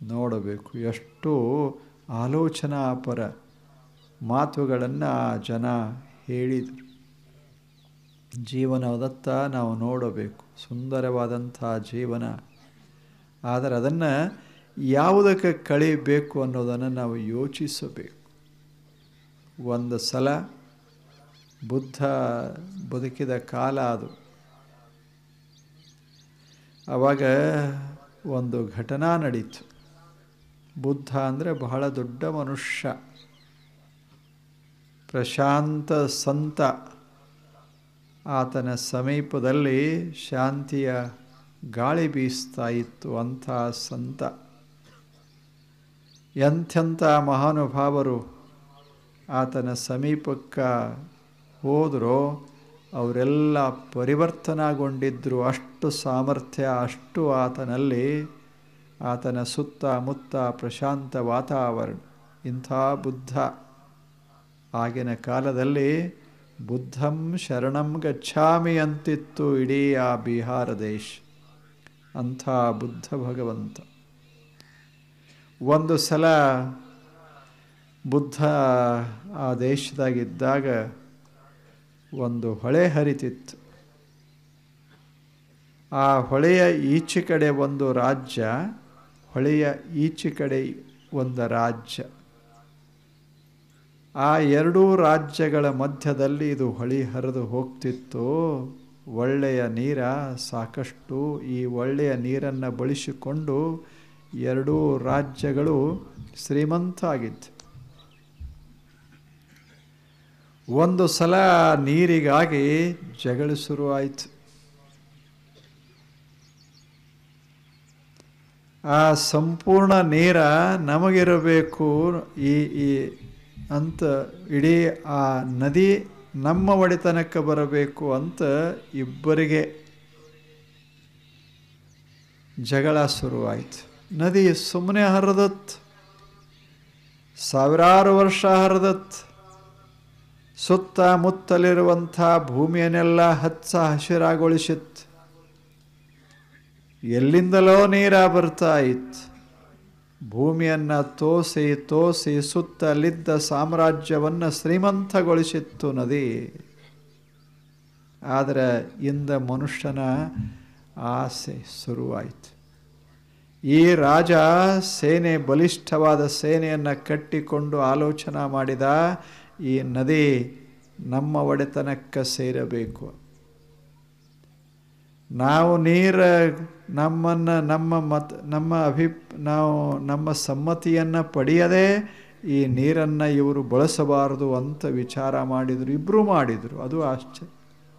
ನೋಡಬೇಕು ಎಷ್ಟು ಆಲೋಚನಾಪರ ಮಾತುಗಳನ್ನು ಆ ಜನ ಹೇಳಿದರು ಜೀವನದತ್ತ ನಾವು ನೋಡಬೇಕು ಸುಂದರವಾದಂಥ ಜೀವನ ಆದರೆ ಅದನ್ನು ಯಾವುದಕ್ಕೆ ಕಳಿಬೇಕು ಅನ್ನೋದನ್ನು ನಾವು ಯೋಚಿಸಬೇಕು ಒಂದು ಸಲ ಬುದ್ಧ ಬದುಕಿದ ಕಾಲ ಅದು ಆವಾಗ ಒಂದು ಘಟನಾ ನಡೀತು ಬುದ್ಧ ಅಂದರೆ ಬಹಳ ದೊಡ್ಡ ಮನುಷ್ಯ ಪ್ರಶಾಂತ ಸಂತ ಆತನ ಸಮೀಪದಲ್ಲಿ ಶಾಂತಿಯ ಗಾಳಿ ಬೀಸ್ತಾ ಇತ್ತು ಅಂಥ ಸಂತ ಎಂಥೆಂಥ ಮಹಾನುಭಾವರು ಆತನ ಸಮೀಪಕ್ಕೆ ಹೋದರೋ ಅವರೆಲ್ಲ ಪರಿವರ್ತನಾಗೊಂಡಿದ್ದರು ಅಷ್ಟು ಸಾಮರ್ಥ್ಯ ಅಷ್ಟು ಆತನಲ್ಲಿ ಆತನ ಸುತ್ತಮುತ್ತ ಪ್ರಶಾಂತ ವಾತಾವರಣ ಇಂಥ ಬುದ್ಧ ಆಗಿನ ಕಾಲದಲ್ಲಿ ಬುದ್ಧಂ ಶರಣಂ ಗಚ್ಛಾಮಿ ಅಂತಿತ್ತು ಇಡೀ ಆ ಬಿಹಾರ ದೇಶ ಅಂಥ ಬುದ್ಧ ಭಗವಂತ ಒಂದು ಸಲ ಬುದ್ಧ ಆ ದೇಶದಾಗಿದ್ದಾಗ ಒಂದು ಹೊಳೆ ಹರಿತಿತ್ತು ಆ ಹೊಳೆಯ ಈಚೆ ಕಡೆ ಒಂದು ರಾಜ್ಯ ಹೊಳೆಯ ಈಚೆ ಕಡೆ ಒಂದು ರಾಜ್ಯ ಆ ಎರಡೂ ರಾಜ್ಯಗಳ ಮಧ್ಯದಲ್ಲಿ ಇದು ಹೊಳಿ ಹರಿದು ಹೋಗ್ತಿತ್ತು ಒಳ್ಳೆಯ ನೀರ ಸಾಕಷ್ಟು ಈ ಒಳ್ಳೆಯ ನೀರನ್ನು ಬಳಸಿಕೊಂಡು ಎರಡೂ ರಾಜ್ಯಗಳು ಶ್ರೀಮಂತ ಆಗಿತ್ತು ಒಂದು ಸಲ ನೀರಿಗಾಗಿ ಜಗಳ ಶುರುವಾಯಿತು ಆ ಸಂಪೂರ್ಣ ನೀರ ನಮಗಿರಬೇಕು ಈ ಈ ಅಂತ ಇಡೀ ಆ ನದಿ ನಮ್ಮ ಒಡೆತನಕ್ಕೆ ಬರಬೇಕು ಅಂತ ಇಬ್ಬರಿಗೆ ಜಗಳ ಶುರುವಾಯಿತು ನದಿ ಸುಮ್ಮನೆ ಹರಿದತ್ ಸಾವಿರಾರು ವರ್ಷ ಹರಿದತ್ ಸುತ್ತಮುತ್ತಲಿರುವಂಥ ಭೂಮಿಯನ್ನೆಲ್ಲ ಹಚ್ಚ ಹಸಿರಾಗೊಳಿಸಿತ್ತು ಎಲ್ಲಿಂದಲೋ ನೀರ ಬರ್ತಾ ಇತ್ತು ಭೂಮಿಯನ್ನು ತೋಸಿ ತೋಸಿ ಸುತ್ತಲಿದ್ದ ಸಾಮ್ರಾಜ್ಯವನ್ನು ಶ್ರೀಮಂತಗೊಳಿಸಿತ್ತು ನದಿ ಆದರೆ ಇಂದ ಮನುಷ್ಯನ ಆಸೆ ಶುರುವಾಯಿತು ಈ ರಾಜ ಸೇನೆ ಬಲಿಷ್ಠವಾದ ಸೇನೆಯನ್ನು ಕಟ್ಟಿಕೊಂಡು ಆಲೋಚನೆ ಮಾಡಿದ ಈ ನದಿ ನಮ್ಮ ಒಡೆತನಕ್ಕೆ ಸೇರಬೇಕು ನಾವು ನೀರ ನಮ್ಮನ್ನು ನಮ್ಮ ಮತ್ ನಮ್ಮ ಅಭಿ ನಾವು ನಮ್ಮ ಸಮ್ಮತಿಯನ್ನು ಪಡೆಯದೆ ಈ ನೀರನ್ನು ಇವರು ಬಳಸಬಾರದು ಅಂತ ವಿಚಾರ ಮಾಡಿದರು ಇಬ್ಬರೂ ಮಾಡಿದರು ಅದು ಆಶ್ಚರ್ಯ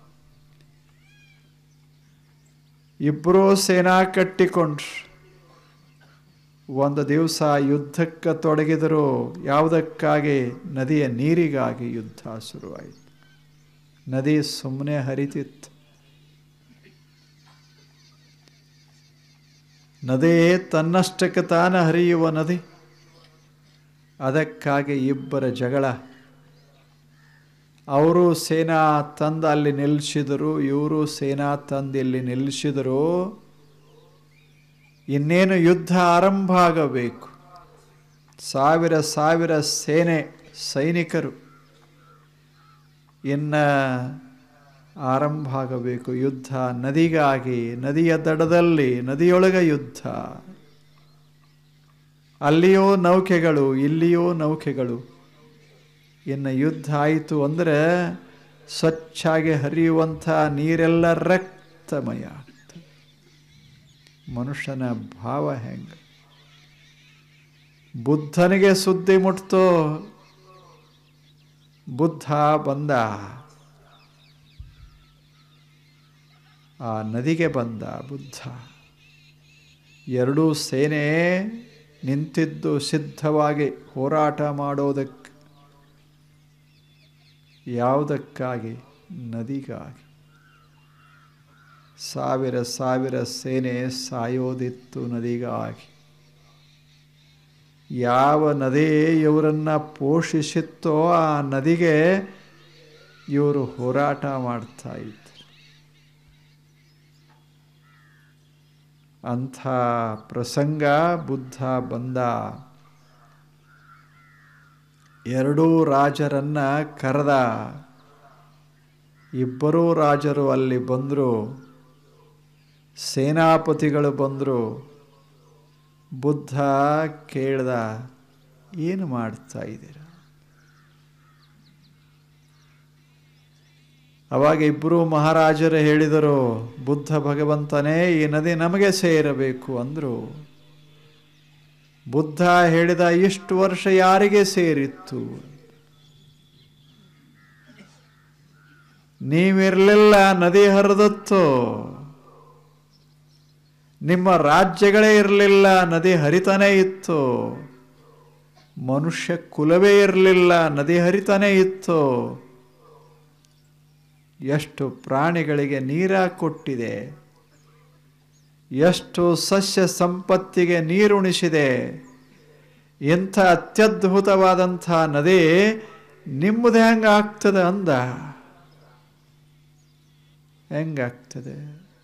ಇಬ್ಬರೂ ಸೇನಾ ಕಟ್ಟಿಕೊಂಡ್ರು ಒಂದು ದಿವಸ ಯುದ್ಧಕ್ಕೆ ತೊಡಗಿದರು ಯಾವುದಕ್ಕಾಗಿ ನದಿಯ ನೀರಿಗಾಗಿ ಯುದ್ಧ ಶುರುವಾಯಿತು ನದಿ ಸುಮ್ಮನೆ ಹರಿತಿತ್ತು ನದಿ ತನ್ನಷ್ಟಕ್ಕೆ ತಾನ ಹರಿಯುವ ನದಿ ಅದಕ್ಕಾಗಿ ಇಬ್ಬರ ಜಗಳ ಅವರು ಸೇನಾ ತಂದು ಅಲ್ಲಿ ನಿಲ್ಲಿಸಿದರು ಇವರು ಸೇನಾ ತಂದು ಇಲ್ಲಿ ನಿಲ್ಲಿಸಿದರು ಇನ್ನೇನು ಯುದ್ಧ ಆರಂಭ ಆಗಬೇಕು ಸಾವಿರ ಸಾವಿರ ಸೇನೆ ಸೈನಿಕರು ಇನ್ನು ಆರಂಭ ಆಗಬೇಕು ಯುದ್ಧ ನದಿಗಾಗಿ ನದಿಯ ದಡದಲ್ಲಿ ನದಿಯೊಳಗ ಯುದ್ಧ ಅಲ್ಲಿಯೋ ನೌಕೆಗಳು ಇಲ್ಲಿಯೋ ನೌಕೆಗಳು ಇನ್ನು ಯುದ್ಧ ಆಯಿತು ಅಂದರೆ ಸ್ವಚ್ಛಾಗಿ ಹರಿಯುವಂಥ ನೀರೆಲ್ಲ ರಕ್ತಮಯ ಆಗ್ತದೆ ಮನುಷ್ಯನ ಭಾವ ಹೆಂಗೆ ಬುದ್ಧನಿಗೆ ಸುದ್ದಿ ಮುಟ್ತೋ ಬುದ್ಧ ಬಂದ ಆ ನದಿಗೆ ಬಂದ ಬುದ್ಧ ಎರಡೂ ಸೇನೆ ನಿಂತಿದ್ದು ಸಿದ್ಧವಾಗಿ ಹೋರಾಟ ಮಾಡೋದಕ್ಕೆ ಯಾವುದಕ್ಕಾಗಿ ನದಿಗಾಗಿ ಸಾವಿರ ಸಾವಿರ ಸೇನೆ ಸಾಯೋದಿತ್ತು ನದಿಗಾಗಿ ಯಾವ ನದಿ ಇವರನ್ನು ಪೋಷಿಸಿತ್ತೋ ಆ ನದಿಗೆ ಇವರು ಹೋರಾಟ ಮಾಡ್ತಾ ಇದ್ರು ಅಂಥ ಪ್ರಸಂಗ ಬುದ್ಧ ಬಂದ ಎರಡೂ ರಾಜರನ್ನ ಕರೆದ ಇಬ್ಬರೂ ರಾಜರು ಅಲ್ಲಿ ಬಂದರು ಸೇನಾಪತಿಗಳು ಬಂದರು ಬುದ್ಧ ಕೇಳ್ದ ಏನು ಮಾಡ್ತಾ ಇದ್ದೀರ ಅವಾಗ ಇಬ್ಬರು ಮಹಾರಾಜರು ಹೇಳಿದರು ಬುದ್ಧ ಭಗವಂತನೇ ಈ ನದಿ ನಮಗೆ ಸೇರಬೇಕು ಅಂದರು ಬುದ್ಧ ಹೇಳಿದ ಇಷ್ಟು ವರ್ಷ ಯಾರಿಗೆ ಸೇರಿತ್ತು ನೀವಿರಲಿಲ್ಲ ನದಿ ಹರಿದತ್ತು ನಿಮ್ಮ ರಾಜ್ಯಗಳೇ ಇರಲಿಲ್ಲ ನದಿ ಹರಿತಾನೇ ಇತ್ತು ಮನುಷ್ಯ ಕುಲವೇ ಇರಲಿಲ್ಲ ನದಿ ಹರಿತಾನೇ ಇತ್ತು ಎಷ್ಟು ಪ್ರಾಣಿಗಳಿಗೆ ನೀರ ಕೊಟ್ಟಿದೆ ಎಷ್ಟು ಸಸ್ಯ ಸಂಪತ್ತಿಗೆ ನೀರುಣಿಸಿದೆ ಇಂಥ ಅತ್ಯದ್ಭುತವಾದಂಥ ನದಿ ನಿಮ್ಮದು ಹೆಂಗಾಗ್ತದೆ ಅಂದ ಹೆಂಗಾಗ್ತದೆ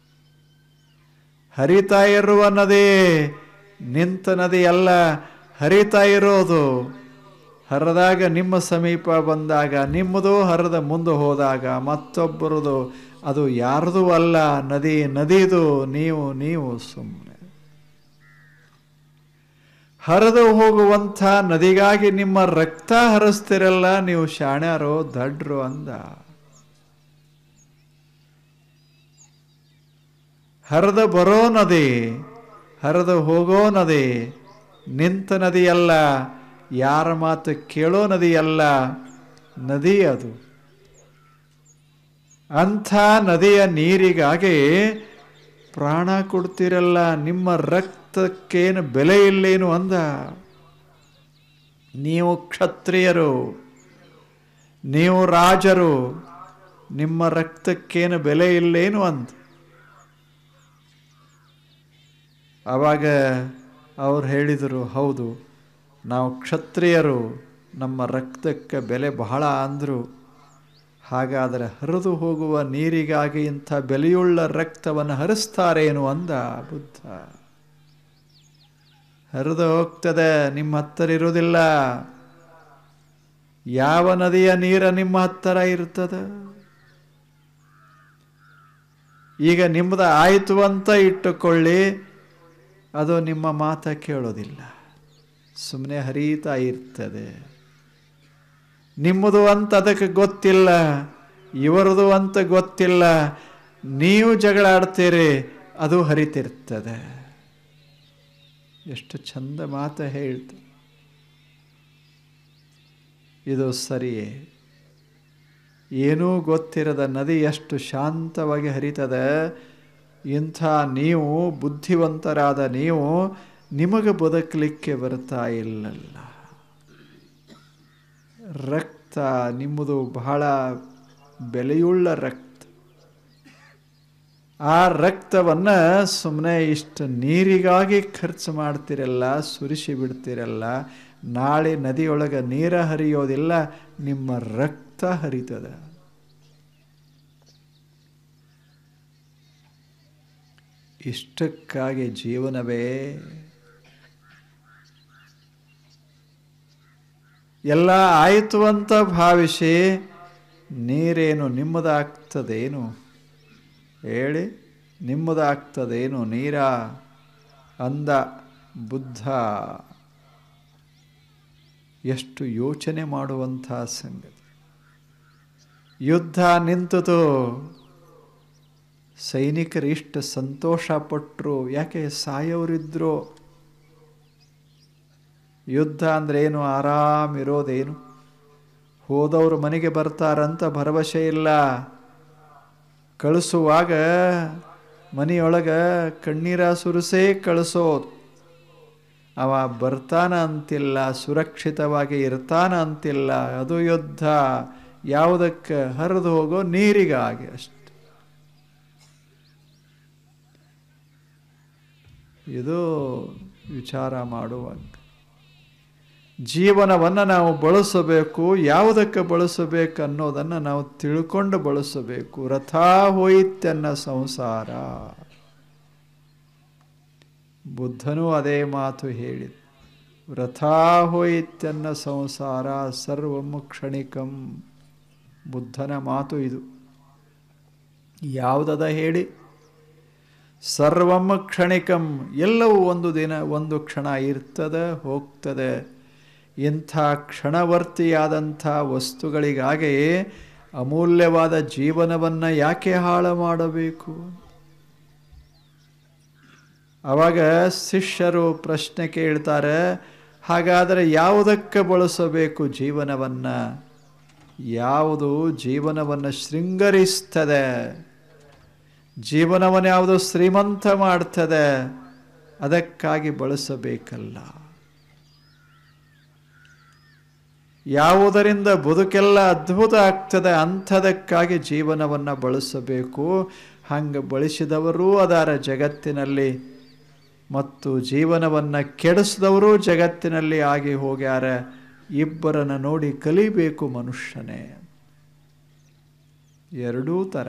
ಹರಿತಾ ಇರುವ ನದಿ ನಿಂತ ನದಿ ಅಲ್ಲ ಹರಿತಾ ಇರೋದು ಹರಿದಾಗ ನಿಮ್ಮ ಸಮೀಪ ಬಂದಾಗ ನಿಮ್ಮದು ಹರಿದ ಮುಂದೆ ಹೋದಾಗ ಮತ್ತೊಬ್ಬರದು ಅದು ಯಾರ್ದು ಅಲ್ಲ ನದಿ ನದಿದು ನೀವು ನೀವು ಸುಮ್ಮನೆ ಹರಿದು ಹೋಗುವಂಥ ನದಿಗಾಗಿ ನಿಮ್ಮ ರಕ್ತ ಹರಿಸ್ತಿರಲ್ಲ ನೀವು ಶಾಣ್ಯಾರೋ ದಡ್ರು ಅಂದ ಹರಿದು ಬರೋ ನದಿ ಹರಿದು ಹೋಗೋ ನದಿ ನಿಂತ ನದಿಯಲ್ಲ ಯಾರ ಮಾತು ಕೇಳೋ ನದಿಯಲ್ಲ ನದಿ ಅದು ಅಂಥ ನದಿಯ ನೀರಿಗಾಗಿ ಪ್ರಾಣ ಕೊಡ್ತಿರಲ್ಲ ನಿಮ್ಮ ರಕ್ತಕ್ಕೇನು ಬೆಲೆ ಇಲ್ಲೇನು ಅಂದ ನೀವು ಕ್ಷತ್ರಿಯರು ನೀವು ರಾಜರು ನಿಮ್ಮ ರಕ್ತಕ್ಕೇನು ಬೆಲೆ ಇಲ್ಲೇನು ಅಂದ ಆವಾಗ ಅವ್ರು ಹೇಳಿದರು ಹೌದು ನಾವು ಕ್ಷತ್ರಿಯರು ನಮ್ಮ ರಕ್ತಕ್ಕೆ ಬೆಲೆ ಬಹಳ ಅಂದರು ಹಾಗಾದರೆ ಹರಿದು ಹೋಗುವ ನೀರಿಗಾಗಿ ಇಂಥ ಬೆಲೆಯುಳ್ಳ ರಕ್ತವನ್ನು ಹರಿಸ್ತಾರೇನು ಅಂದ ಬುದ್ಧ ಹರಿದು ಹೋಗ್ತದೆ ನಿಮ್ಮ ಹತ್ತಿರ ಇರುವುದಿಲ್ಲ ಯಾವ ನದಿಯ ನೀರ ನಿಮ್ಮ ಹತ್ತಿರ ಇರ್ತದ ಈಗ ನಿಮ್ಮದು ಆಯಿತು ಅಂತ ಇಟ್ಟುಕೊಳ್ಳಿ ಅದು ನಿಮ್ಮ ಮಾತ ಕೇಳೋದಿಲ್ಲ ಸುಮ್ಮನೆ ಹರಿತಾ ಇರ್ತದೆ ನಿಮ್ಮದು ಅಂತ ಅದಕ್ಕೆ ಗೊತ್ತಿಲ್ಲ ಇವರದು ಅಂತ ಗೊತ್ತಿಲ್ಲ ನೀವು ಜಗಳ ಆಡ್ತೀರಿ ಅದು ಹರಿತಿರ್ತದೆ ಎಷ್ಟು ಚಂದ ಮಾತ ಹೇಳ್ತು ಇದು ಸರಿಯೇ ಏನೂ ಗೊತ್ತಿರದ ನದಿ ಎಷ್ಟು ಶಾಂತವಾಗಿ ಹರಿತದೆ ಇಂಥ ನೀವು ಬುದ್ಧಿವಂತರಾದ ನೀವು ನಿಮಗೆ ಬದುಕಲಿಕ್ಕೆ ಬರ್ತಾ ಇಲ್ಲಲ್ಲ ರಕ್ತ ನಿಮ್ಮದು ಬಹಳ ಬೆಲೆಯುಳ್ಳ ರಕ್ತ ಆ ರಕ್ತವನ್ನು ಸುಮ್ಮನೆ ಇಷ್ಟು ನೀರಿಗಾಗಿ ಖರ್ಚು ಮಾಡ್ತಿರಲ್ಲ ಸುರಿಸಿ ಬಿಡ್ತಿರಲ್ಲ ನಾಳೆ ನದಿಯೊಳಗೆ ನೀರ ಹರಿಯೋದಿಲ್ಲ ನಿಮ್ಮ ರಕ್ತ ಹರಿತದ ಇಷ್ಟಕ್ಕಾಗಿ ಜೀವನವೇ ಎಲ್ಲ ಆಯಿತು ಅಂತ ಭಾವಿಸಿ ನೀರೇನು ನಿಮ್ಮದಾಗ್ತದೇನು ಹೇಳಿ ನಿಮ್ಮದಾಗ್ತದೇನು ನೀರ ಅಂದ ಬುದ್ಧ ಎಷ್ಟು ಯೋಚನೆ ಮಾಡುವಂಥ ಸಂಗತಿ ಯುದ್ಧ ನಿಂತತು ಸೈನಿಕರು ಇಷ್ಟು ಸಂತೋಷ ಪಟ್ಟರು ಯಾಕೆ ಸಾಯೋರಿದ್ರು ಯುದ್ಧ ಅಂದ್ರೆ ಏನು ಆರಾಮಿರೋದೇನು ಹೋದವರು ಮನೆಗೆ ಬರ್ತಾರಂತ ಭರವಸೆ ಇಲ್ಲ ಕಳಿಸುವಾಗ ಮನೆಯೊಳಗೆ ಕಣ್ಣೀರ ಸುರಿಸೇ ಕಳಿಸೋದು ಅವ ಬರ್ತಾನ ಅಂತಿಲ್ಲ ಸುರಕ್ಷಿತವಾಗಿ ಇರ್ತಾನ ಅಂತಿಲ್ಲ ಅದು ಯುದ್ಧ ಯಾವುದಕ್ಕೆ ಹರಿದು ಹೋಗೋ ನೀರಿಗಾಗಿ ಅಷ್ಟೆ ಇದು ವಿಚಾರ ಮಾಡುವಾಗ ಜೀವನವನ್ನು ನಾವು ಬಳಸಬೇಕು ಯಾವುದಕ್ಕೆ ಬಳಸಬೇಕು ಅನ್ನೋದನ್ನು ನಾವು ತಿಳ್ಕೊಂಡು ಬಳಸಬೇಕು ರಥ ಹೋಯಿತೆನ್ನ ಸಂಸಾರ ಬುದ್ಧನೂ ಅದೇ ಮಾತು ಹೇಳಿದ ವ್ರಥಾ ಹೋಯಿತೆನ್ನ ಸಂಸಾರ ಸರ್ವಂ ಕ್ಷಣಿಕಂ ಬುದ್ಧನ ಮಾತು ಇದು ಯಾವುದದ ಹೇಳಿ ಸರ್ವಂ ಕ್ಷಣಿಕಂ ಎಲ್ಲವೂ ಒಂದು ದಿನ ಒಂದು ಕ್ಷಣ ಇರ್ತದೆ ಹೋಗ್ತದೆ ಇಂಥ ಕ್ಷಣವರ್ತಿಯಾದಂಥ ವಸ್ತುಗಳಿಗಾಗಿ ಅಮೂಲ್ಯವಾದ ಜೀವನವನ್ನು ಯಾಕೆ ಹಾಳು ಮಾಡಬೇಕು ಆವಾಗ ಶಿಷ್ಯರು ಪ್ರಶ್ನೆ ಕೇಳ್ತಾರೆ ಹಾಗಾದರೆ ಯಾವುದಕ್ಕೆ ಬಳಸಬೇಕು ಜೀವನವನ್ನು ಯಾವುದು ಜೀವನವನ್ನು ಶೃಂಗರಿಸ್ತದೆ ಜೀವನವನ್ನು ಯಾವುದು ಶ್ರೀಮಂತ ಮಾಡ್ತದೆ ಅದಕ್ಕಾಗಿ ಬಳಸಬೇಕಲ್ಲ ಯಾವುದರಿಂದ ಬದುಕೆಲ್ಲ ಅದ್ಭುತ ಆಗ್ತದೆ ಅಂಥದಕ್ಕಾಗಿ ಜೀವನವನ್ನು ಬಳಸಬೇಕು ಹಂಗೆ ಬಳಸಿದವರೂ ಅದರ ಜಗತ್ತಿನಲ್ಲಿ ಮತ್ತು ಜೀವನವನ್ನು ಕೆಡಿಸಿದವರು ಜಗತ್ತಿನಲ್ಲಿ ಆಗಿ ಹೋಗ್ಯಾರ ಇಬ್ಬರನ್ನು ನೋಡಿ ಕಲಿಬೇಕು ಮನುಷ್ಯನೇ ಎರಡೂ ಥರ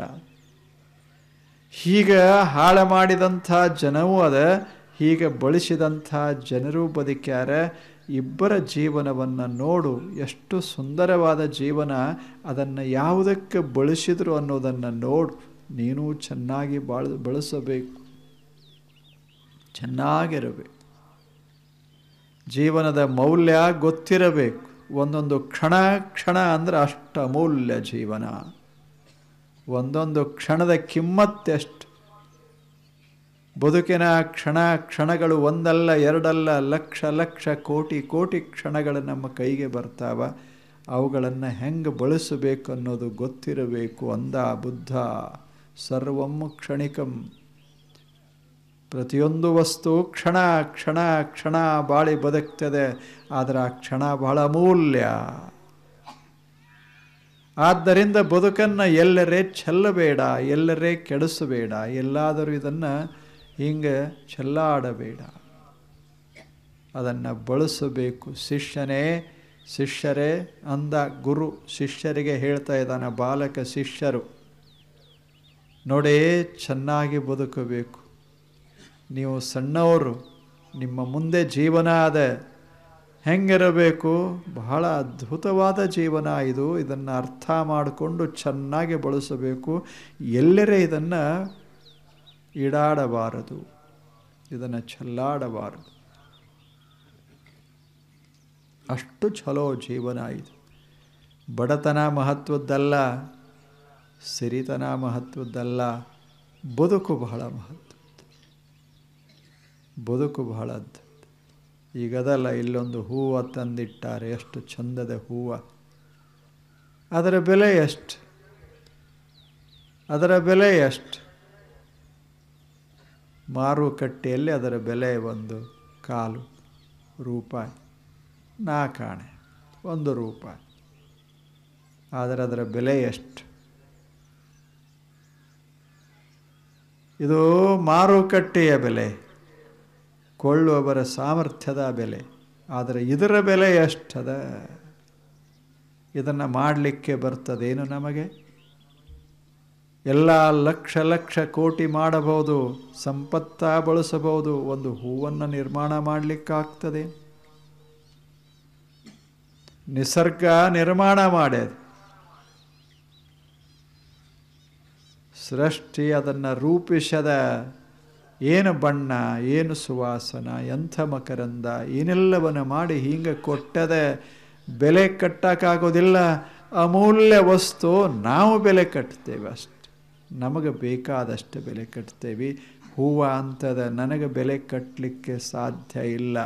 ಹೀಗೆ ಹಾಳು ಮಾಡಿದಂಥ ಜನವೂ ಅದ ಹೀಗೆ ಬಳಸಿದಂಥ ಜನರೂ ಬದುಕ್ಯಾರ ಇಬ್ಬರ ಜೀವನವನ್ನು ನೋಡು ಎಷ್ಟು ಸುಂದರವಾದ ಜೀವನ ಅದನ್ನು ಯಾವುದಕ್ಕೆ ಬಳಸಿದ್ರು ಅನ್ನೋದನ್ನು ನೋಡು ನೀನು ಚೆನ್ನಾಗಿ ಬಾಳ ಬಳಸಬೇಕು ಚೆನ್ನಾಗಿರಬೇಕು ಜೀವನದ ಮೌಲ್ಯ ಗೊತ್ತಿರಬೇಕು ಒಂದೊಂದು ಕ್ಷಣ ಕ್ಷಣ ಅಂದರೆ ಅಷ್ಟು ಅಮೂಲ್ಯ ಜೀವನ ಒಂದೊಂದು ಕ್ಷಣದ ಕಿಮ್ಮತ್ತೆಷ್ಟು ಬದುಕಿನ ಕ್ಷಣ ಕ್ಷಣಗಳು ಒಂದಲ್ಲ ಎರಡಲ್ಲ ಲಕ್ಷ ಲಕ್ಷ ಕೋಟಿ ಕೋಟಿ ಕ್ಷಣಗಳು ನಮ್ಮ ಕೈಗೆ ಬರ್ತಾವ ಅವುಗಳನ್ನು ಹೆಂಗೆ ಬಳಸಬೇಕು ಅನ್ನೋದು ಗೊತ್ತಿರಬೇಕು ಅಂದ ಬುದ್ಧ ಸರ್ವಂ ಕ್ಷಣಿಕಂ ಪ್ರತಿಯೊಂದು ವಸ್ತು ಕ್ಷಣ ಕ್ಷಣ ಕ್ಷಣ ಬಾಳಿ ಬದುಕ್ತದೆ ಆದರೆ ಆ ಕ್ಷಣ ಬಹಳ ಅಮೂಲ್ಯ ಆದ್ದರಿಂದ ಬದುಕನ್ನು ಎಲ್ಲರೇ ಚೆಲ್ಲಬೇಡ ಎಲ್ಲರೇ ಕೆಡಿಸಬೇಡ ಎಲ್ಲಾದರೂ ಇದನ್ನು ಹಿಂಗೆ ಚೆಲ್ಲಾಡಬೇಡ ಅದನ್ನು ಬಳಸಬೇಕು ಶಿಷ್ಯನೇ ಶಿಷ್ಯರೇ ಅಂದ ಗುರು ಶಿಷ್ಯರಿಗೆ ಹೇಳ್ತಾ ಇದ್ದಾನೆ ಬಾಲಕ ಶಿಷ್ಯರು ನೋಡಿ ಚೆನ್ನಾಗಿ ಬದುಕಬೇಕು ನೀವು ಸಣ್ಣವರು ನಿಮ್ಮ ಮುಂದೆ ಜೀವನ ಅದ ಹೆಂಗಿರಬೇಕು ಬಹಳ ಅದ್ಭುತವಾದ ಜೀವನ ಇದು ಇದನ್ನು ಅರ್ಥ ಮಾಡಿಕೊಂಡು ಚೆನ್ನಾಗಿ ಬಳಸಬೇಕು ಎಲ್ಲರೇ ಇದನ್ನು ಈಡಾಡಬಾರದು ಇದನ್ನು ಚೆಲ್ಲಾಡಬಾರದು ಅಷ್ಟು ಚಲೋ ಜೀವನ ಇದು ಬಡತನ ಮಹತ್ವದ್ದಲ್ಲ ಸಿರಿತನ ಮಹತ್ವದ್ದಲ್ಲ ಬದುಕು ಬಹಳ ಮಹತ್ವ ಬದುಕು ಬಹಳ ಅದ್ಭುತ ಈಗದಲ್ಲ ಇಲ್ಲೊಂದು ಹೂವು ತಂದಿಟ್ಟಾರೆ ಎಷ್ಟು ಚಂದದ ಹೂವು ಅದರ ಬೆಲೆ ಎಷ್ಟು ಅದರ ಬೆಲೆ ಎಷ್ಟು ಮಾರುಕಟ್ಟೆಯಲ್ಲಿ ಅದರ ಬೆಲೆ ಒಂದು ಕಾಲು ರೂಪಾಯಿ ನಾಲ್ಕಾಣೆ ಒಂದು ರೂಪಾಯಿ ಆದರೆ ಅದರ ಬೆಲೆ ಎಷ್ಟು ಇದು ಮಾರುಕಟ್ಟೆಯ ಬೆಲೆ ಕೊಳ್ಳುವವರ ಸಾಮರ್ಥ್ಯದ ಬೆಲೆ ಆದರೆ ಇದರ ಬೆಲೆ ಎಷ್ಟದ ಇದನ್ನು ಮಾಡಲಿಕ್ಕೆ ಬರ್ತದೇನು ನಮಗೆ ಎಲ್ಲ ಲಕ್ಷ ಲಕ್ಷ ಕೋಟಿ ಮಾಡಬಹುದು ಸಂಪತ್ತ ಬಳಸಬಹುದು ಒಂದು ಹೂವನ್ನು ನಿರ್ಮಾಣ ಮಾಡಲಿಕ್ಕಾಗ್ತದೆ ನಿಸರ್ಗ ನಿರ್ಮಾಣ ಮಾಡ್ಯದು ಸೃಷ್ಟಿ ಅದನ್ನು ರೂಪಿಸದ ಏನು ಬಣ್ಣ ಏನು ಸುವಾಸನ ಎಂಥ ಮಕರಂದ ಏನೆಲ್ಲವನ್ನು ಮಾಡಿ ಹೀಗೆ ಕೊಟ್ಟದೆ ಬೆಲೆ ಕಟ್ಟಕ್ಕಾಗೋದಿಲ್ಲ ಅಮೂಲ್ಯ ವಸ್ತು ನಾವು ಬೆಲೆ ಕಟ್ತೇವೆ ಅಷ್ಟೆ ನಮಗೆ ಬೇಕಾದಷ್ಟು ಬೆಲೆ ಕಟ್ತೇವೆ ಹೂವು ಅಂತದ ನನಗೆ ಬೆಲೆ ಕಟ್ಟಲಿಕ್ಕೆ ಸಾಧ್ಯ ಇಲ್ಲ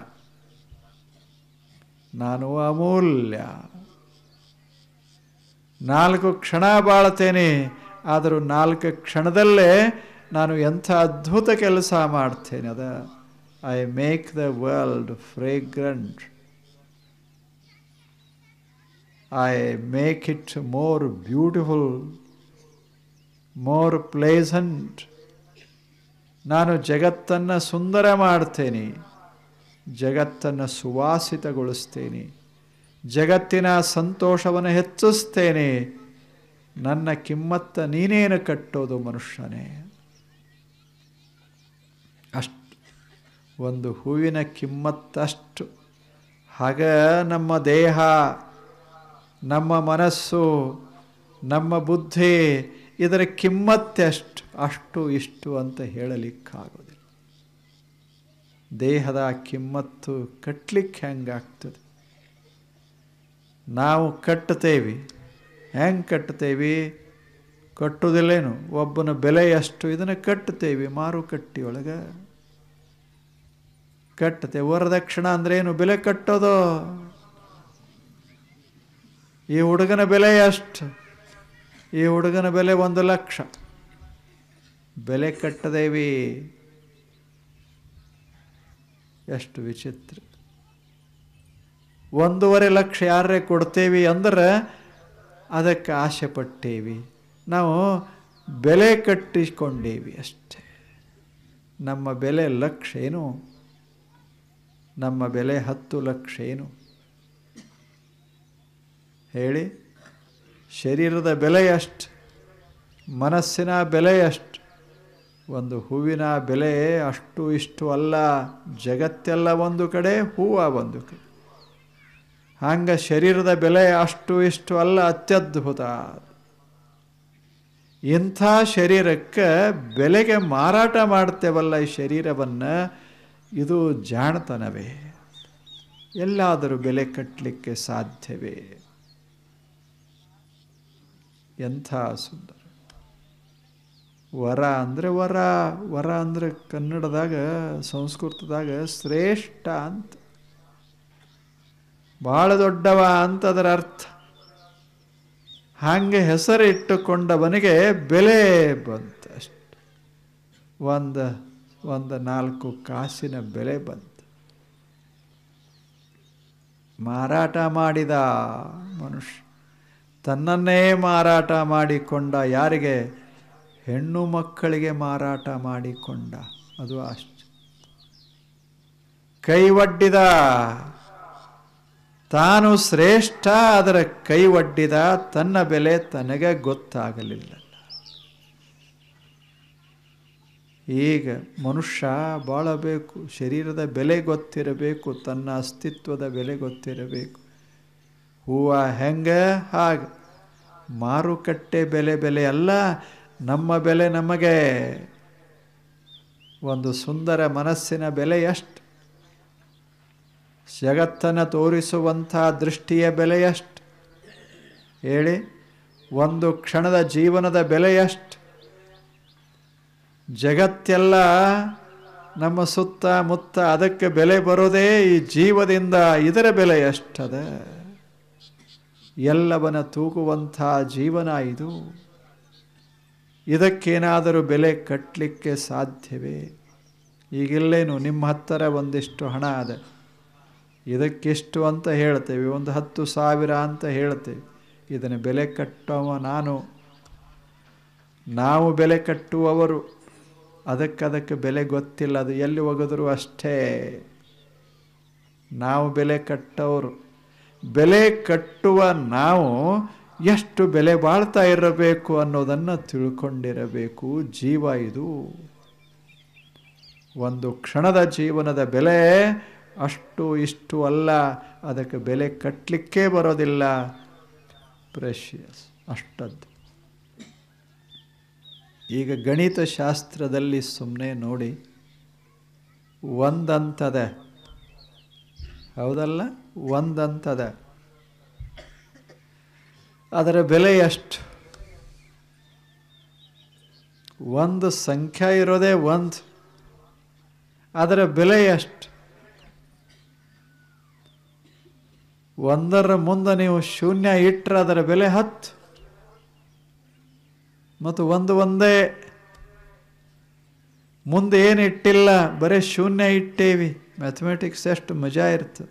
ನಾನು ಅಮೂಲ್ಯ ನಾಲ್ಕು ಕ್ಷಣ ಬಾಳ್ತೇನೆ ಆದರೂ ನಾಲ್ಕು ಕ್ಷಣದಲ್ಲೇ ನಾನು ಎಂಥ ಅದ್ಭುತ ಕೆಲಸ ಮಾಡ್ತೇನೆ ಅದ I make the world fragrant I make it more beautiful more pleasant ನಾನು ಜಗತ್ತನ್ನು ಸುಂದರ ಮಾಡ್ತೇನೆ ಜಗತ್ತನ್ನು ಸುವಾಸಿತಗೊಳಿಸ್ತೇನೆ ಜಗತ್ತಿನ ಸಂತೋಷವನ್ನು ಹೆಚ್ಚಿಸ್ತೇನೆ ನನ್ನ ಕಿಮ್ಮತ್ತ ನೀನೇನು ಕಟ್ಟೋದು ಮನುಷ್ಯನೇ ಅಷ್ಟು ಒಂದು ಹೂವಿನ ಕಿಮ್ಮತ್ತಷ್ಟು ಹಾಗ ನಮ್ಮ ದೇಹ ನಮ್ಮ ಮನಸ್ಸು ನಮ್ಮ ಬುದ್ಧಿ ಇದರ ಕಿಮ್ಮತ್ತೆಷ್ಟು ಅಷ್ಟು ಇಷ್ಟು ಅಂತ ಹೇಳಲಿಕ್ಕಾಗೋದಿಲ್ಲ ದೇಹದ ಕಿಮ್ಮತ್ತು ಕಟ್ಟಲಿಕ್ಕೆ ಹೆಂಗಾಗ್ತದೆ ನಾವು ಕಟ್ಟುತ್ತೇವೆ ಹೆಂಗೆ ಕಟ್ತೇವೆ ಕಟ್ಟುವುದಿಲ್ಲೇನು ಒಬ್ಬನ ಬೆಲೆ ಎಷ್ಟು ಇದನ್ನು ಕಟ್ಟುತ್ತೇವೆ ಮಾರುಕಟ್ಟೆಯೊಳಗೆ ಕಟ್ಟತೆ ವರದಕ್ಷಿಣ ಅಂದ್ರೇನು ಬೆಲೆ ಕಟ್ಟೋದು ಈ ಹುಡುಗನ ಬೆಲೆ ಎಷ್ಟು ಈ ಹುಡುಗನ ಬೆಲೆ ಒಂದು ಲಕ್ಷ ಬೆಲೆ ಕಟ್ಟದೇವಿ ಎಷ್ಟು ವಿಚಿತ್ರ ಒಂದೂವರೆ ಲಕ್ಷ ಯಾರೇ ಕೊಡ್ತೇವಿ ಅಂದ್ರೆ ಅದಕ್ಕೆ ಆಸೆ ಪಟ್ಟೇವಿ ನಾವು ಬೆಲೆ ಕಟ್ಟಿಕೊಂಡೇವಿ ಅಷ್ಟೇ ನಮ್ಮ ಬೆಲೆ ಲಕ್ಷ ಏನು ನಮ್ಮ ಬೆಲೆ ಹತ್ತು ಲಕ್ಷ ಏನು ಹೇಳಿ ಶರೀರದ ಬೆಲೆ ಎಷ್ಟು ಮನಸ್ಸಿನ ಬೆಲೆ ಎಷ್ಟು ಒಂದು ಹೂವಿನ ಬೆಲೆ ಅಷ್ಟು ಇಷ್ಟು ಅಲ್ಲ ಜಗತ್ತೆಲ್ಲ ಒಂದು ಕಡೆ ಹೂವು ಒಂದು ಕಡೆ ಹಂಗೆ ಶರೀರದ ಬೆಲೆ ಅಷ್ಟು ಇಷ್ಟು ಅಲ್ಲ ಅತ್ಯದ್ಭುತ ಇಂಥ ಶರೀರಕ್ಕೆ ಬೆಲೆಗೆ ಮಾರಾಟ ಮಾಡ್ತೇವಲ್ಲ ಈ ಶರೀರವನ್ನು ಇದು ಜಾಣತನವೇ ಎಲ್ಲಾದರೂ ಬೆಲೆ ಕಟ್ಟಲಿಕ್ಕೆ ಸಾಧ್ಯವೇ ಎಂಥ ಸುಂದರ ವರ ಅಂದರೆ ವರ ವರ ಅಂದರೆ ಕನ್ನಡದಾಗ ಸಂಸ್ಕೃತದಾಗ ಶ್ರೇಷ್ಠ ಅಂತ ಭಾಳ ದೊಡ್ಡವ ಅಂತ ಅದರ ಅರ್ಥ ಹಾಗೆ ಹೆಸರಿಟ್ಟುಕೊಂಡವನಿಗೆ ಬೆಲೆ ಬಂತು ಅಷ್ಟು ಒಂದು ಒಂದು ನಾಲ್ಕು ಕಾಸಿನ ಬೆಲೆ ಬಂತು ಮಾರಾಟ ಮಾಡಿದ ಮನುಷ್ಯ ತನ್ನನ್ನೇ ಮಾರಾಟ ಮಾಡಿಕೊಂಡ ಯಾರಿಗೆ ಹೆಣ್ಣು ಮಕ್ಕಳಿಗೆ ಮಾರಾಟ ಮಾಡಿಕೊಂಡ ಅದು ಅಷ್ಟು ಕೈ ಒಡ್ಡಿದ ತಾನು ಶ್ರೇಷ್ಠ ಅದರ ಕೈ ಒಡ್ಡಿದ ತನ್ನ ಬೆಲೆ ತನಗೆ ಗೊತ್ತಾಗಲಿಲ್ಲ ಈಗ ಮನುಷ್ಯ ಬಾಳಬೇಕು ಶರೀರದ ಬೆಲೆ ಗೊತ್ತಿರಬೇಕು ತನ್ನ ಅಸ್ತಿತ್ವದ ಬೆಲೆ ಗೊತ್ತಿರಬೇಕು ಹೂವು ಹೆಂಗೆ ಹಾಗೆ ಮಾರುಕಟ್ಟೆ ಬೆಲೆ ಬೆಲೆ ಅಲ್ಲ ನಮ್ಮ ಬೆಲೆ ನಮಗೆ ಒಂದು ಸುಂದರ ಮನಸ್ಸಿನ ಬೆಲೆ ಎಷ್ಟು ಜಗತ್ತನ್ನು ತೋರಿಸುವಂಥ ದೃಷ್ಟಿಯ ಬೆಲೆ ಎಷ್ಟು ಹೇಳಿ ಒಂದು ಕ್ಷಣದ ಜೀವನದ ಬೆಲೆ ಎಷ್ಟು ಜಗತ್ತೆಲ್ಲ ನಮ್ಮ ಸುತ್ತ ಮುತ್ತ ಅದಕ್ಕೆ ಬೆಲೆ ಬರೋದೇ ಈ ಜೀವದಿಂದ ಇದರ ಬೆಲೆ ಎಷ್ಟದ ಎಲ್ಲವನ್ನ ತೂಗುವಂಥ ಜೀವನ ಇದು ಇದಕ್ಕೇನಾದರೂ ಬೆಲೆ ಕಟ್ಟಲಿಕ್ಕೆ ಸಾಧ್ಯವೇ ಈಗಿಲ್ಲೇನು ನಿಮ್ಮ ಹತ್ತಿರ ಒಂದಿಷ್ಟು ಹಣ ಅದ ಇದಕ್ಕೆಷ್ಟು ಅಂತ ಹೇಳ್ತೇವೆ ಒಂದು ಹತ್ತು ಸಾವಿರ ಅಂತ ಹೇಳ್ತೇವೆ ಇದನ್ನು ಬೆಲೆ ಕಟ್ಟುವ ನಾನು ನಾವು ಬೆಲೆ ಕಟ್ಟುವವರು ಅದಕ್ಕದಕ್ಕೆ ಬೆಲೆ ಗೊತ್ತಿಲ್ಲ ಅದು ಎಲ್ಲಿ ಒಗೆದರೂ ಅಷ್ಟೇ ನಾವು ಬೆಲೆ ಕಟ್ಟೋರು ಬೆಲೆ ಕಟ್ಟುವ ನಾವು ಎಷ್ಟು ಬೆಲೆ ಬಾಳ್ತಾ ಇರಬೇಕು ಅನ್ನೋದನ್ನು ತಿಳ್ಕೊಂಡಿರಬೇಕು ಜೀವ ಇದು ಒಂದು ಕ್ಷಣದ ಜೀವನದ ಬೆಲೆ ಅಷ್ಟು ಇಷ್ಟು ಅಲ್ಲ ಅದಕ್ಕೆ ಬೆಲೆ ಕಟ್ಟಲಿಕ್ಕೇ ಬರೋದಿಲ್ಲ ಪ್ರೆಷಿಯಸ್ ಅಷ್ಟದ್ದು ಈಗ ಗಣಿತ ಶಾಸ್ತ್ರದಲ್ಲಿ ಸುಮ್ಮನೆ ನೋಡಿ ಒಂದಂತದ ಹೌದಲ್ಲ ಒಂದಂತದ ಅದರ ಬೆಲೆ ಎಷ್ಟು ಒಂದು ಸಂಖ್ಯೆ ಇರೋದೇ ಒಂದು ಅದರ ಬೆಲೆ ಎಷ್ಟು ಒಂದರ ಮುಂದೆ ನೀವು ಶೂನ್ಯ ಇಟ್ಟರೆ ಅದರ ಬೆಲೆ ಹತ್ತು ಮತ್ತು ಒಂದು ಒಂದೇ ಮುಂದೆ ಏನು ಇಟ್ಟಿಲ್ಲ ಬರೀ ಶೂನ್ಯ ಇಟ್ಟೇವಿ ಮ್ಯಾಥಮೆಟಿಕ್ಸ್ ಎಷ್ಟು ಮಜಾ ಇರ್ತದೆ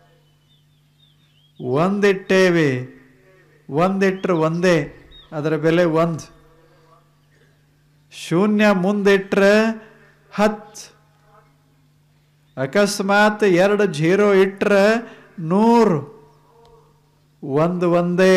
ಒಂದಿಟ್ಟೇವಿ ಒಂದಿಟ್ರೆ ಒಂದೇ ಅದರ ಬೆಲೆ ಒಂದು ಶೂನ್ಯ ಮುಂದಿಟ್ರೆ ಹತ್ತು ಅಕಸ್ಮಾತ್ ಎರಡು ಜೀರೋ ಇಟ್ರೆ ನೂರು ಒಂದು ಒಂದೇ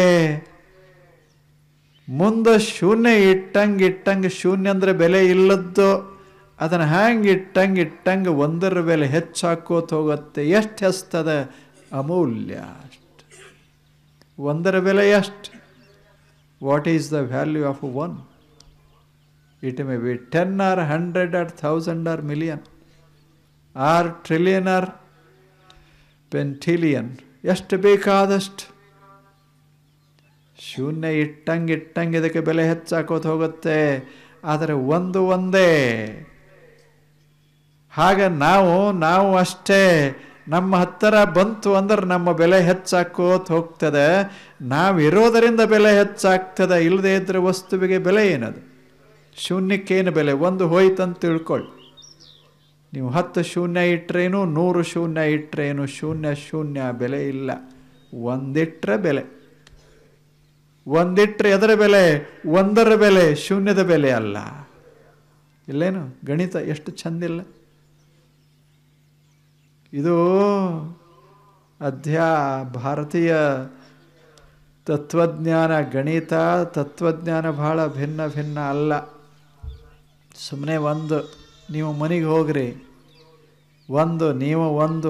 ಮುಂದೆ ಶೂನ್ಯ ಇಟ್ಟಂಗೆ ಇಟ್ಟಂಗೆ ಶೂನ್ಯ ಅಂದರೆ ಬೆಲೆ ಇಲ್ಲದ್ದು ಅದನ್ನು ಹ್ಯಾಂಗೆ ಇಟ್ಟಂಗೆ ಇಟ್ಟಂಗೆ ಒಂದರ ಬೆಲೆ ಹೆಚ್ಚಾಕೋತ ಹೋಗುತ್ತೆ ಎಷ್ಟು ಹೆಸ್ತದ ಅಮೂಲ್ಯ ಅಷ್ಟು ಒಂದರ ಬೆಲೆ ಎಷ್ಟು what is the value of one it may be ten or hundred or thousand or million or trillion or pentillion ಎಷ್ಟು ಬೇಕಾದಷ್ಟು ಶೂನ್ಯ ಇಟ್ಟಂಗೆ ಇಟ್ಟಂಗೆ ಇದಕ್ಕೆ ಬೆಲೆ ಹೆಚ್ಚಾಕೋತ ಹೋಗುತ್ತೆ ಆದರೆ ಒಂದು ಒಂದೇ ಹಾಗ ನಾವು ನಾವು ಅಷ್ಟೇ ನಮ್ಮ ಹತ್ತಿರ ಬಂತು ಅಂದ್ರೆ ನಮ್ಮ ಬೆಲೆ ಹೆಚ್ಚಾಕೋತ ಹೋಗ್ತದೆ ನಾವಿರೋದರಿಂದ ಬೆಲೆ ಹೆಚ್ಚಾಗ್ತದೆ ಇಲ್ಲದೆ ಇದ್ರೆ ವಸ್ತುವಿಗೆ ಬೆಲೆ ಏನದು ಶೂನ್ಯಕ್ಕೇನು ಬೆಲೆ ಒಂದು ಹೋಯ್ತಂತ ತಿಳ್ಕೊಳ್ಳಿ ನೀವು ಹತ್ತು ಶೂನ್ಯ ಇಟ್ಟರೇನು ನೂರು ಶೂನ್ಯ ಇಟ್ಟರೇನು ಶೂನ್ಯ ಶೂನ್ಯ ಬೆಲೆ ಇಲ್ಲ ಒಂದಿಟ್ರೆ ಬೆಲೆ ಒಂದಿಟ್ರೆ ಎದರ ಬೆಲೆ ಒಂದರ ಬೆಲೆ ಶೂನ್ಯದ ಬೆಲೆ ಅಲ್ಲ ಇಲ್ಲೇನು ಗಣಿತ ಎಷ್ಟು ಚಂದಿಲ್ಲ ಇದು ಅಧ್ಯಾ ಭಾರತೀಯ ತತ್ವಜ್ಞಾನ ಗಣಿತ ತತ್ವಜ್ಞಾನ ಬಹಳ ಭಿನ್ನ ಭಿನ್ನ ಅಲ್ಲ ಸುಮ್ಮನೆ ಒಂದು ನೀವು ಮನೆಗೆ ಹೋಗ್ರಿ ಒಂದು ನೀವು ಒಂದು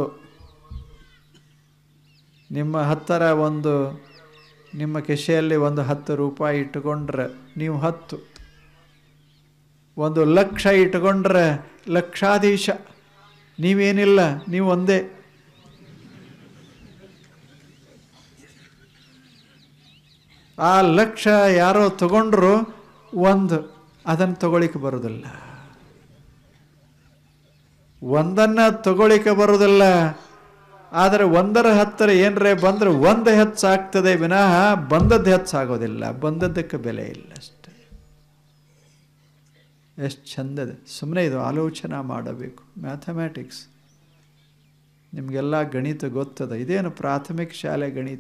ನಿಮ್ಮ ಹತ್ತಿರ ಒಂದು ನಿಮ್ಮ ಕಿಶೆಯಲ್ಲಿ ಒಂದು ಹತ್ತು ರೂಪಾಯಿ ಇಟ್ಟುಕೊಂಡ್ರೆ ನೀವು ಹತ್ತು ಒಂದು ಲಕ್ಷ ಇಟ್ಕೊಂಡ್ರೆ ಲಕ್ಷಾಧೀಶ ನೀವೇನಿಲ್ಲ ನೀವು ಒಂದೇ ಆ ಲಕ್ಷ ಯಾರೋ ತಗೊಂಡ್ರು ಒಂದು ಅದನ್ನು ತಗೊಳಿಕ್ಕೆ ಬರೋದಿಲ್ಲ ಒಂದನ್ನು ತಗೊಳಿಕ್ಕೆ ಬರೋದಿಲ್ಲ ಆದರೆ ಒಂದರ ಹತ್ತಿರ ಏನರೇ ಬಂದರೆ ಒಂದು ಹೆಚ್ಚಾಗ್ತದೆ ವಿನಃ ಬಂದದ್ದು ಹೆಚ್ಚಾಗೋದಿಲ್ಲ ಬಂದದ್ದಕ್ಕೆ ಬೆಲೆ ಇಲ್ಲ ಅಷ್ಟೆ ಎಷ್ಟು ಚಂದದೆ ಸುಮ್ಮನೆ ಇದು ಆಲೋಚನೆ ಮಾಡಬೇಕು ಮ್ಯಾಥಮ್ಯಾಟಿಕ್ಸ್ ನಿಮಗೆಲ್ಲ ಗಣಿತ ಗೊತ್ತದ ಇದೇನು ಪ್ರಾಥಮಿಕ ಶಾಲೆ ಗಣಿತ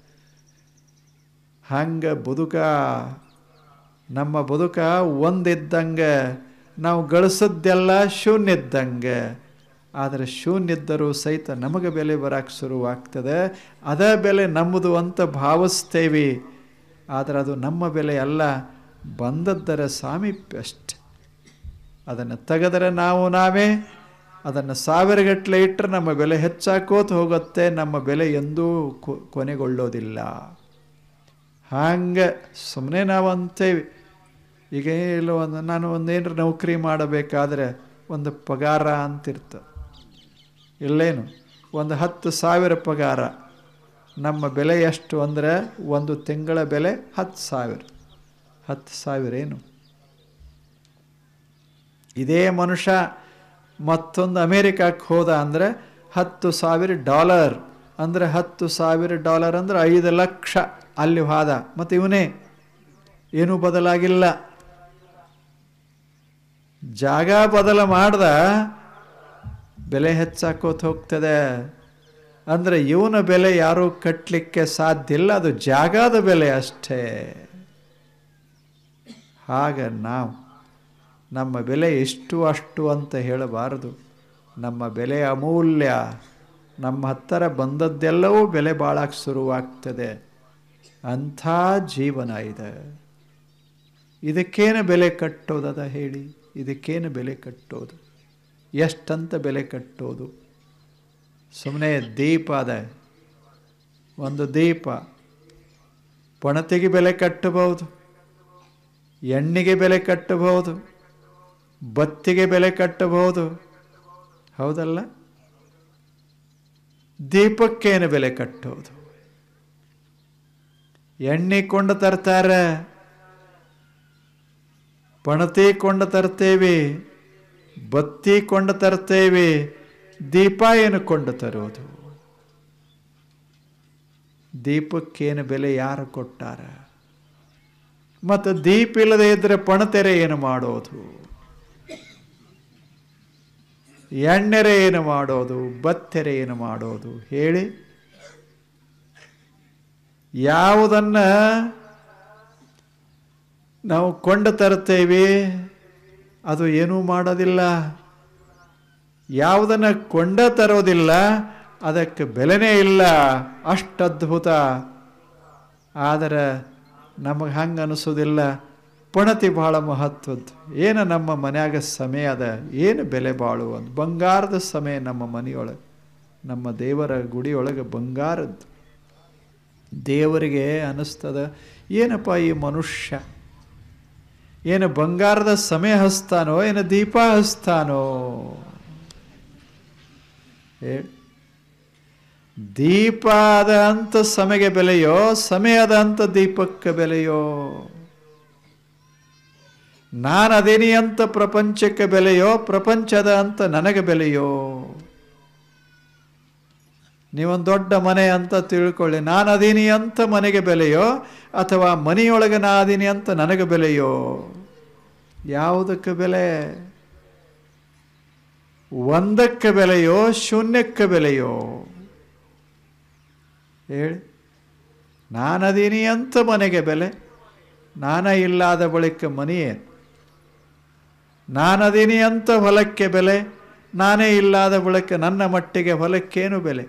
ಹಂಗೆ ಬದುಕ ನಮ್ಮ ಬದುಕ ಒಂದಿದ್ದಂಗೆ ನಾವು ಗಳಿಸದ್ದೆಲ್ಲ ಶೂನ್ಯ ಇದ್ದಂಗೆ ಆದರೆ ಶೂನ್ಯ ಇದ್ದರೂ ಸಹಿತ ನಮಗೆ ಬೆಲೆ ಬರಕ್ಕೆ ಶುರುವಾಗ್ತದೆ ಅದೇ ಬೆಲೆ ನಮ್ಮದು ಅಂತ ಭಾವಿಸ್ತೇವೆ ಆದರೆ ಅದು ನಮ್ಮ ಬೆಲೆ ಅಲ್ಲ ಬಂದದ್ದರ ಸಾಮೀಪ್ಯ ಅಷ್ಟೆ ಅದನ್ನು ತೆಗೆದರೆ ನಾವು ನಾವೇ ಅದನ್ನು ಸಾವಿರಗಟ್ಟಲೆ ಇಟ್ಟರೆ ನಮ್ಮ ಬೆಲೆ ಹೆಚ್ಚಾಕೋತ ಹೋಗುತ್ತೆ ನಮ್ಮ ಬೆಲೆ ಎಂದೂ ಕೊನೆಗೊಳ್ಳೋದಿಲ್ಲ ಹಾಗೆ ಸುಮ್ಮನೆ ನಾವು ಅಂತೇವೆ ಈಗ ಇಲ್ಲ ಒಂದು ನಾನು ಒಂದೇನಾರು ನೌಕರಿ ಮಾಡಬೇಕಾದ್ರೆ ಒಂದು ಪಗಾರ ಅಂತಿರ್ತದೆ ಇಲ್ಲೇನು ಒಂದು ಹತ್ತು ಸಾವಿರ ಪಗಾರ ನಮ್ಮ ಬೆಲೆ ಎಷ್ಟು ಅಂದರೆ ಒಂದು ತಿಂಗಳ ಬೆಲೆ ಹತ್ತು ಸಾವಿರ ಹತ್ತು ಸಾವಿರ ಏನು ಇದೇ ಮನುಷ್ಯ ಮತ್ತೊಂದು ಅಮೇರಿಕಕ್ಕೆ ಹೋದ ಅಂದರೆ ಹತ್ತು ಸಾವಿರ ಡಾಲರ್ ಅಂದರೆ ಹತ್ತು ಸಾವಿರ ಡಾಲರ್ ಅಂದರೆ ಐದು ಲಕ್ಷ ಅಲ್ಲಿ ಹೋದ ಮತ್ತು ಇವನೇ ಏನೂ ಬದಲಾಗಿಲ್ಲ ಜಾಗ ಬದಲ ಮಾಡ್ದ ಬೆಲೆ ಹೆಚ್ಚಾಕೋತ ಹೋಗ್ತದೆ ಅಂದರೆ ಇವನ ಬೆಲೆ ಯಾರೂ ಕಟ್ಟಲಿಕ್ಕೆ ಸಾಧ್ಯ ಇಲ್ಲ ಅದು ಜಾಗದ ಬೆಲೆ ಅಷ್ಟೇ ಹಾಗ ನಾವು ನಮ್ಮ ಬೆಲೆ ಇಷ್ಟು ಅಷ್ಟು ಅಂತ ಹೇಳಬಾರದು ನಮ್ಮ ಬೆಲೆ ಅಮೂಲ್ಯ ನಮ್ಮ ಹತ್ತಿರ ಬಂದದ್ದೆಲ್ಲವೂ ಬೆಲೆ ಬಾಳಕ್ಕೆ ಶುರುವಾಗ್ತದೆ ಅಂಥ ಜೀವನ ಇದೆ ಇದಕ್ಕೇನು ಬೆಲೆ ಕಟ್ಟೋದದ ಹೇಳಿ ಇದಕ್ಕೇನು ಬೆಲೆ ಕಟ್ಟೋದು ಎಷ್ಟಂತ ಬೆಲೆ ಕಟ್ಟೋದು ಸುಮ್ಮನೆ ದೀಪ ಅದ ಒಂದು ದೀಪ ಪಣತೆಗೆ ಬೆಲೆ ಕಟ್ಟಬಹುದು ಎಣ್ಣೆಗೆ ಬೆಲೆ ಕಟ್ಟಬಹುದು ಬತ್ತಿಗೆ ಬೆಲೆ ಕಟ್ಟಬಹುದು ಹೌದಲ್ಲ ದೀಪಕ್ಕೇನು ಬೆಲೆ ಕಟ್ಟೋದು ಎಣ್ಣೆ ಕೊಂಡು ತರ್ತಾರೆ ಪಣತಿ ಕೊಂಡು ತರ್ತೇವೆ ಬತ್ತಿ ಕೊಂಡು ತರ್ತೇವೆ ದೀಪ ಏನು ಕೊಂಡು ತರೋದು ದೀಪಕ್ಕೇನು ಬೆಲೆ ಯಾರು ಕೊಟ್ಟಾರ ಮತ್ತು ದೀಪ ಇಲ್ಲದೆ ಇದ್ರೆ ಪಣತೆರೆ ಏನು ಮಾಡೋದು ಎಣ್ಣೆರೆ ಏನು ಮಾಡೋದು ಬತ್ತೆರೆ ಏನು ಮಾಡೋದು ಹೇಳಿ ಯಾವುದನ್ನ ನಾವು ಕೊಂಡು ತರ್ತೇವೆ ಅದು ಏನೂ ಮಾಡೋದಿಲ್ಲ ಯಾವುದನ್ನು ಕೊಂಡ ತರೋದಿಲ್ಲ ಅದಕ್ಕೆ ಬೆಲೆನೇ ಇಲ್ಲ ಅಷ್ಟು ಅದ್ಭುತ ಆದರೆ ನಮಗೆ ಹಂಗೆ ಅನಿಸೋದಿಲ್ಲ ಪಣತಿ ಭಾಳ ಮಹತ್ವದ್ದು ಏನು ನಮ್ಮ ಮನ್ಯಾಗ ಸಮಯ ಅದ ಏನು ಬೆಲೆ ಬಾಳುವಂದು ಬಂಗಾರದ ಸಮಯ ನಮ್ಮ ಮನೆಯೊಳಗೆ ನಮ್ಮ ದೇವರ ಗುಡಿಯೊಳಗೆ ಬಂಗಾರದ್ದು ದೇವರಿಗೆ ಅನ್ನಿಸ್ತದ ಏನಪ್ಪ ಈ ಮನುಷ್ಯ ಏನು ಬಂಗಾರದ ಸಮಯ ಹಸ್ತಾನೋ ಏನು ದೀಪ ಹಸ್ತಾನೋ ಹೇಳಿ ದೀಪದ ಅಂತ ಸಮಯಗೆ ಬೆಲೆಯೋ ಸಮಯದ ಅಂತ ದೀಪಕ್ಕೆ ಬೆಲೆಯೋ ನಾನು ಅದೇನಿ ಅಂತ ಪ್ರಪಂಚಕ್ಕೆ ಬೆಲೆಯೋ ಪ್ರಪಂಚದ ಅಂತ ನನಗೆ ಬೆಲೆಯೋ ನೀವೊಂದು ದೊಡ್ಡ ಮನೆ ಅಂತ ತಿಳ್ಕೊಳ್ಳಿ ನಾನು ಅದೀನಿ ಅಂತ ಮನೆಗೆ ಬೆಲೆಯೋ ಅಥವಾ ಮನೆಯೊಳಗೆ ನಾ ಅದೀನಿ ಅಂತ ನನಗೆ ಬೆಲೆಯೋ ಯಾವುದಕ್ಕೆ ಬೆಲೆ ಒಂದಕ್ಕೆ ಬೆಲೆಯೋ ಶೂನ್ಯಕ್ಕೆ ಬೆಲೆಯೋ ಹೇಳಿ ನಾನದೀನಿ ಅಂತ ಮನೆಗೆ ಬೆಲೆ ನಾನ ಇಲ್ಲದ ಬಳಿಕ ಮನೆಯೇನು ನಾನದೀನಿ ಅಂತ ಹೊಲಕ್ಕೆ ಬೆಲೆ ನಾನೇ ಇಲ್ಲದ ಬಳಿಕ ನನ್ನ ಮಟ್ಟಿಗೆ ಹೊಲಕ್ಕೇನು ಬೆಲೆ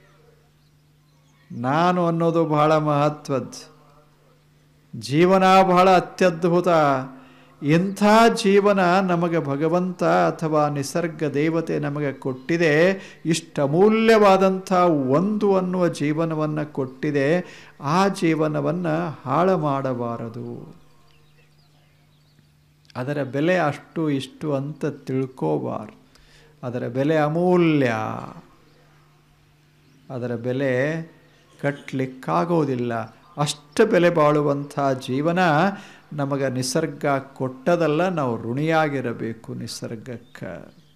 ನಾನು ಅನ್ನೋದು ಬಹಳ ಮಹತ್ವದ್ದು ಜೀವನ ಬಹಳ ಅತ್ಯದ್ಭುತ ಇಂಥ ಜೀವನ ನಮಗೆ ಭಗವಂತ ಅಥವಾ ನಿಸರ್ಗ ದೇವತೆ ನಮಗೆ ಕೊಟ್ಟಿದೆ ಇಷ್ಟ ಅಮೂಲ್ಯವಾದಂಥ ಒಂದು ಅನ್ನುವ ಜೀವನವನ್ನು ಕೊಟ್ಟಿದೆ ಆ ಜೀವನವನ್ನು ಹಾಳು ಮಾಡಬಾರದು ಅದರ ಬೆಲೆ ಅಷ್ಟು ಇಷ್ಟು ಅಂತ ತಿಳ್ಕೋಬಾರ್ದು ಅದರ ಬೆಲೆ ಅಮೂಲ್ಯ ಅದರ ಬೆಲೆ ಕಟ್ಟಲಿಕ್ಕಾಗೋದಿಲ್ಲ ಅಷ್ಟು ಬೆಲೆ ಬಾಳುವಂಥ ಜೀವನ ನಮಗೆ ನಿಸರ್ಗ ಕೊಟ್ಟದಲ್ಲ ನಾವು ಋಣಿಯಾಗಿರಬೇಕು ನಿಸರ್ಗಕ್ಕೆ